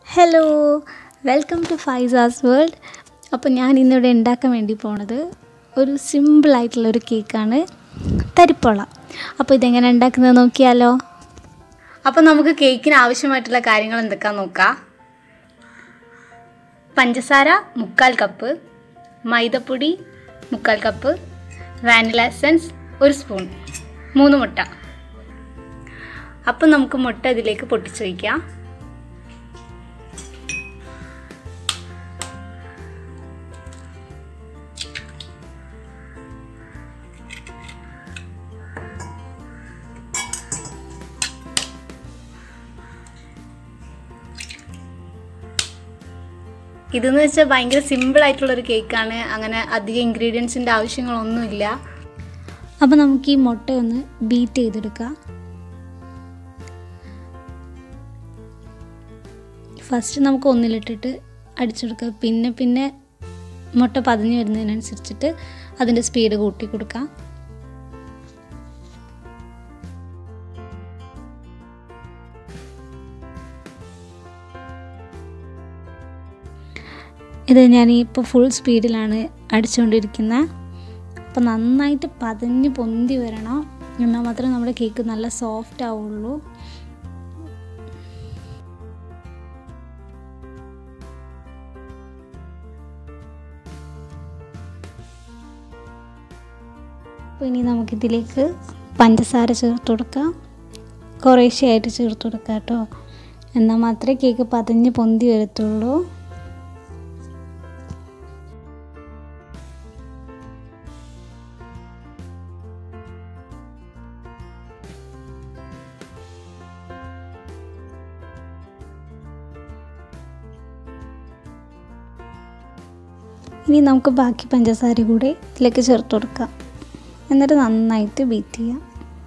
hello welcome to Faiza's world അപ്പോൾ ഞാൻ ഇന്നിവിടെ ഉണ്ടാക്കാൻ വേണ്ടി പോണത് ഒരു സിമ്പിളായിട്ടുള്ളൊരു കേക്കാണ് തരിപ്പുള അപ്പോൾ ഇതെങ്ങനെ ഉണ്ടാക്കുന്നത് നോക്കിയാലോ അപ്പോൾ നമുക്ക് കേക്കിന് ആവശ്യമായിട്ടുള്ള കാര്യങ്ങൾ എന്തൊക്കെയാണെന്ന് നോക്കാം പഞ്ചസാര മുക്കാൽ കപ്പ് മൈദപ്പൊടി മുക്കാൽ കപ്പ് വാനില എസൻസ് ഒരു സ്പൂൺ മൂന്ന് മുട്ട അപ്പം നമുക്ക് മുട്ട ഇതിലേക്ക് പൊട്ടിച്ച് വയ്ക്കാം ഇതെന്ന് വെച്ചാൽ ഭയങ്കര സിമ്പിൾ ആയിട്ടുള്ളൊരു കേക്കാണ് അങ്ങനെ അധികം ഇൻഗ്രീഡിയൻസിൻ്റെ ആവശ്യങ്ങളൊന്നുമില്ല അപ്പോൾ നമുക്ക് ഈ മുട്ട ഒന്ന് ബീറ്റ് ചെയ്തെടുക്കാം ഫസ്റ്റ് നമുക്ക് ഒന്നിലിട്ടിട്ട് അടിച്ചെടുക്കുക പിന്നെ പിന്നെ മുട്ട പതിഞ്ഞ് വരുന്നതിനനുസരിച്ചിട്ട് അതിൻ്റെ സ്പീഡ് കൂട്ടി കൊടുക്കാം ഇത് ഞാൻ ഇപ്പോൾ ഫുൾ സ്പീഡിലാണ് അടിച്ചുകൊണ്ടിരിക്കുന്നത് അപ്പോൾ നന്നായിട്ട് പതഞ്ഞ് പൊന്തി വരണം എന്നാൽ മാത്രമേ നമ്മുടെ കേക്ക് നല്ല സോഫ്റ്റ് ആവുള്ളൂ അപ്പോൾ ഇനി നമുക്കിതിലേക്ക് പഞ്ചസാര ചേർത്ത് കൊടുക്കാം കുറേശ്ശെയായിട്ട് ചേർത്ത് കൊടുക്കാം കേട്ടോ എന്നാൽ മാത്രമേ കേക്ക് പതഞ്ഞ് പൊന്തി വരത്തുള്ളൂ ഇനി നമുക്ക് ബാക്കി പഞ്ചസാര കൂടി ഇതിലേക്ക് ചേർത്ത് കൊടുക്കാം എന്നിട്ട് നന്നായിട്ട് ബീറ്റ് ചെയ്യാം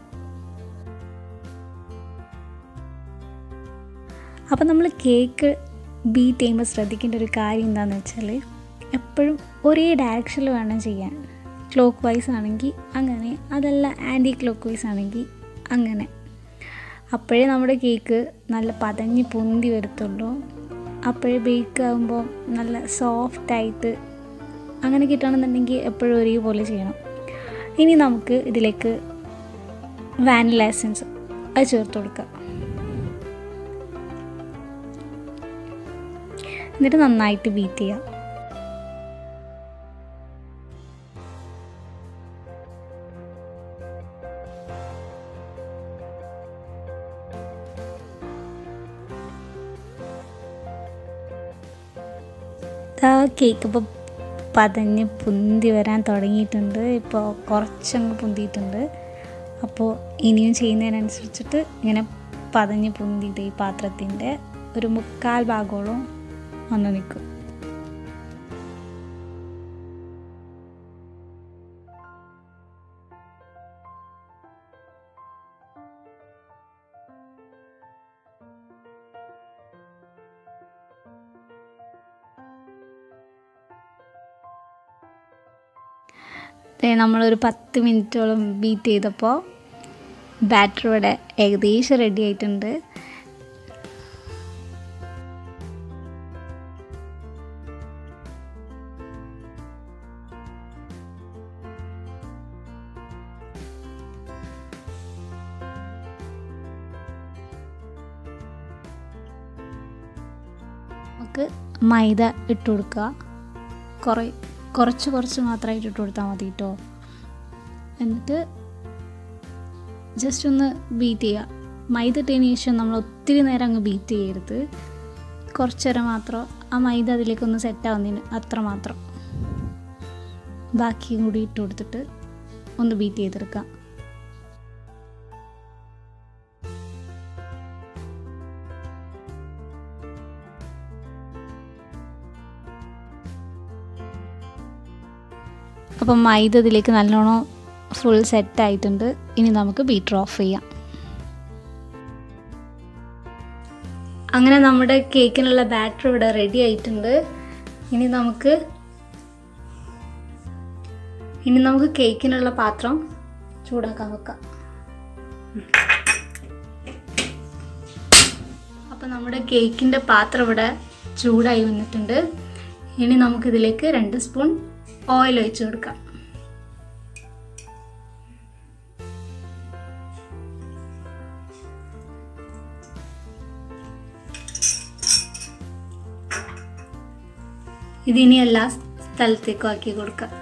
അപ്പോൾ നമ്മൾ കേക്ക് ബീറ്റ് ചെയ്യുമ്പോൾ ശ്രദ്ധിക്കേണ്ട ഒരു കാര്യം എന്താണെന്ന് വെച്ചാൽ എപ്പോഴും ഒരേ ഡയറക്ഷനിൽ വേണം ചെയ്യാൻ ക്ലോക്ക് വൈസ് ആണെങ്കിൽ അങ്ങനെ അതല്ല ആൻറ്റി ക്ലോക്ക് വൈസ് ആണെങ്കിൽ അങ്ങനെ അപ്പോഴേ നമ്മുടെ കേക്ക് നല്ല പതഞ്ഞ് പൊന്തി വരത്തുള്ളൂ അപ്പോഴേ ബേക്ക് ആകുമ്പോൾ നല്ല സോഫ്റ്റായിട്ട് അങ്ങനെ കിട്ടണമെന്നുണ്ടെങ്കിൽ എപ്പോഴും ഒരേപോലെ ചെയ്യണം ഇനി നമുക്ക് ഇതിലേക്ക് വാനില എസൻസ് അത് ചേർത്ത് കൊടുക്കാം എന്നിട്ട് നന്നായിട്ട് ബീറ്റ് ചെയ്യാം കേക്ക് ഇപ്പോൾ പതഞ്ഞ് പൊന്തി വരാൻ തുടങ്ങിയിട്ടുണ്ട് ഇപ്പോൾ കുറച്ചങ്ങ് പൊന്തിയിട്ടുണ്ട് അപ്പോൾ ഇനിയും ചെയ്യുന്നതിനനുസരിച്ചിട്ട് ഇങ്ങനെ പതഞ്ഞ് പൊന്തിയിട്ട് ഈ പാത്രത്തിൻ്റെ ഒരു മുക്കാൽ ഭാഗത്തോളം വന്ന് നിൽക്കും നമ്മളൊരു പത്ത് മിനിറ്റോളം ബീറ്റ് ചെയ്തപ്പോൾ ബാറ്റർ ഇവിടെ ഏകദേശം റെഡി ആയിട്ടുണ്ട് നമുക്ക് മൈദ ഇട്ട് കൊടുക്കുക കുറേ കുറച്ച് കുറച്ച് മാത്രമായിട്ട് ഇട്ട് കൊടുത്താൽ മതി കേട്ടോ എന്നിട്ട് ജസ്റ്റ് ഒന്ന് ബീറ്റ് ചെയ്യുക മൈദ ഇട്ടതിന് ശേഷം നമ്മൾ ഒത്തിരി നേരം അങ്ങ് ബീറ്റ് ചെയ്യരുത് കുറച്ച് നേരം മാത്രം ആ മൈദ അതിലേക്കൊന്ന് സെറ്റ് ആവുന്നതിന് അത്ര മാത്രം ബാക്കിയും കൂടി ഇട്ട് കൊടുത്തിട്ട് ഒന്ന് ബീറ്റ് ചെയ്തെടുക്കാം അപ്പം മൈദ ഇതിലേക്ക് നല്ലോണം ഫുൾ സെറ്റ് ആയിട്ടുണ്ട് ഇനി നമുക്ക് ബീറ്റർ ഓഫ് ചെയ്യാം അങ്ങനെ നമ്മുടെ കേക്കിനുള്ള ബാറ്റർ ഇവിടെ റെഡി ആയിട്ടുണ്ട് ഇനി നമുക്ക് ഇനി നമുക്ക് കേക്കിനുള്ള പാത്രം ചൂടാക്കാൻ വെക്കാം അപ്പോൾ നമ്മുടെ കേക്കിൻ്റെ പാത്രം ഇവിടെ ചൂടായി വന്നിട്ടുണ്ട് ഇനി നമുക്കിതിലേക്ക് രണ്ട് സ്പൂൺ ഓയിൽ ഒഴിച്ച് കൊടുക്കാം ഇതിനി എല്ലാ സ്ഥലത്തേക്കും ആക്കി കൊടുക്കാം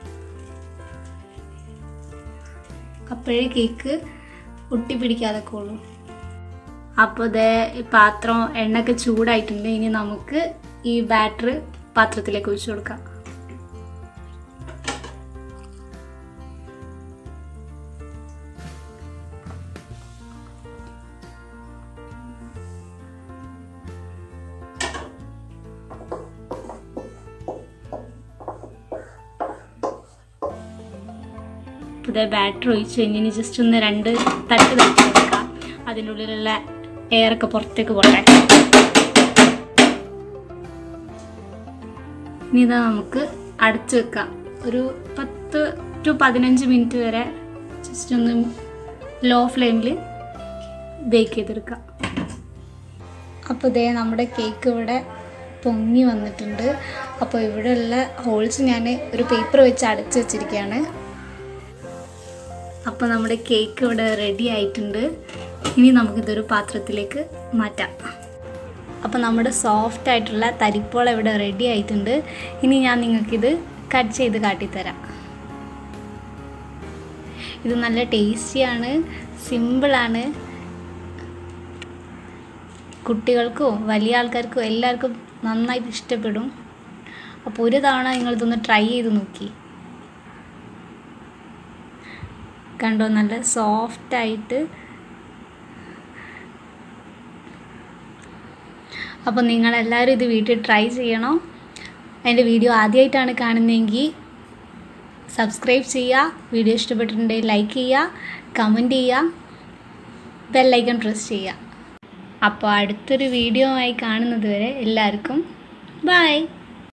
അപ്പോഴേ കേക്ക് ഒട്ടി പിടിക്കാതെ ഉള്ളൂ അപ്പോൾ ഇതേ ഈ പാത്രം എണ്ണയൊക്കെ ചൂടായിട്ടുണ്ട് ഇനി നമുക്ക് ഈ ബാറ്റർ പാത്രത്തിലേക്ക് ഒഴിച്ചു കൊടുക്കാം പുതിയ ബാറ്ററി ഒഴിച്ച് കഴിഞ്ഞ് ജസ്റ്റ് ഒന്ന് രണ്ട് തട്ട് തട്ടി കൊടുക്കാം അതിൻ്റെ ഉള്ളിലുള്ള എയറൊക്കെ പുറത്തേക്ക് പോട്ടെ ഇനി ഇതാ നമുക്ക് അടച്ചു വെക്കാം ഒരു പത്ത് ടു പതിനഞ്ച് മിനിറ്റ് വരെ ജസ്റ്റ് ഒന്ന് ലോ ഫ്ലെയിമിൽ ബേക്ക് ചെയ്തെടുക്കാം അപ്പോൾ ഇതേ നമ്മുടെ കേക്ക് ഇവിടെ പൊങ്ങി വന്നിട്ടുണ്ട് അപ്പോൾ ഇവിടെയുള്ള ഹോൾസ് ഞാൻ ഒരു പേപ്പർ വെച്ച് അടച്ചു വെച്ചിരിക്കുകയാണ് അപ്പോൾ നമ്മുടെ കേക്ക് ഇവിടെ റെഡി ആയിട്ടുണ്ട് ഇനി നമുക്കിതൊരു പാത്രത്തിലേക്ക് മാറ്റാം അപ്പോൾ നമ്മുടെ സോഫ്റ്റ് ആയിട്ടുള്ള തരിപ്പോള ഇവിടെ റെഡി ആയിട്ടുണ്ട് ഇനി ഞാൻ നിങ്ങൾക്കിത് കട്ട് ചെയ്ത് കാട്ടിത്തരാം ഇത് നല്ല ടേസ്റ്റിയാണ് സിമ്പിളാണ് കുട്ടികൾക്കോ വലിയ ആൾക്കാർക്കോ എല്ലാവർക്കും നന്നായിട്ട് ഇഷ്ടപ്പെടും അപ്പോൾ ഒരു തവണ നിങ്ങളിതൊന്ന് ട്രൈ ചെയ്ത് നോക്കി കണ്ടോ നല്ല സോഫ്റ്റായിട്ട് അപ്പോൾ നിങ്ങളെല്ലാവരും ഇത് വീട്ടിൽ ട്രൈ ചെയ്യണം എൻ്റെ വീഡിയോ ആദ്യമായിട്ടാണ് കാണുന്നതെങ്കിൽ സബ്സ്ക്രൈബ് ചെയ്യുക വീഡിയോ ഇഷ്ടപ്പെട്ടിട്ടുണ്ടെങ്കിൽ ലൈക്ക് ചെയ്യുക കമൻറ്റ് ചെയ്യുക ബെല്ലൈക്കൺ പ്രസ് ചെയ്യുക അപ്പോൾ അടുത്തൊരു വീഡിയോ ആയി കാണുന്നത് വരെ എല്ലാവർക്കും ബൈ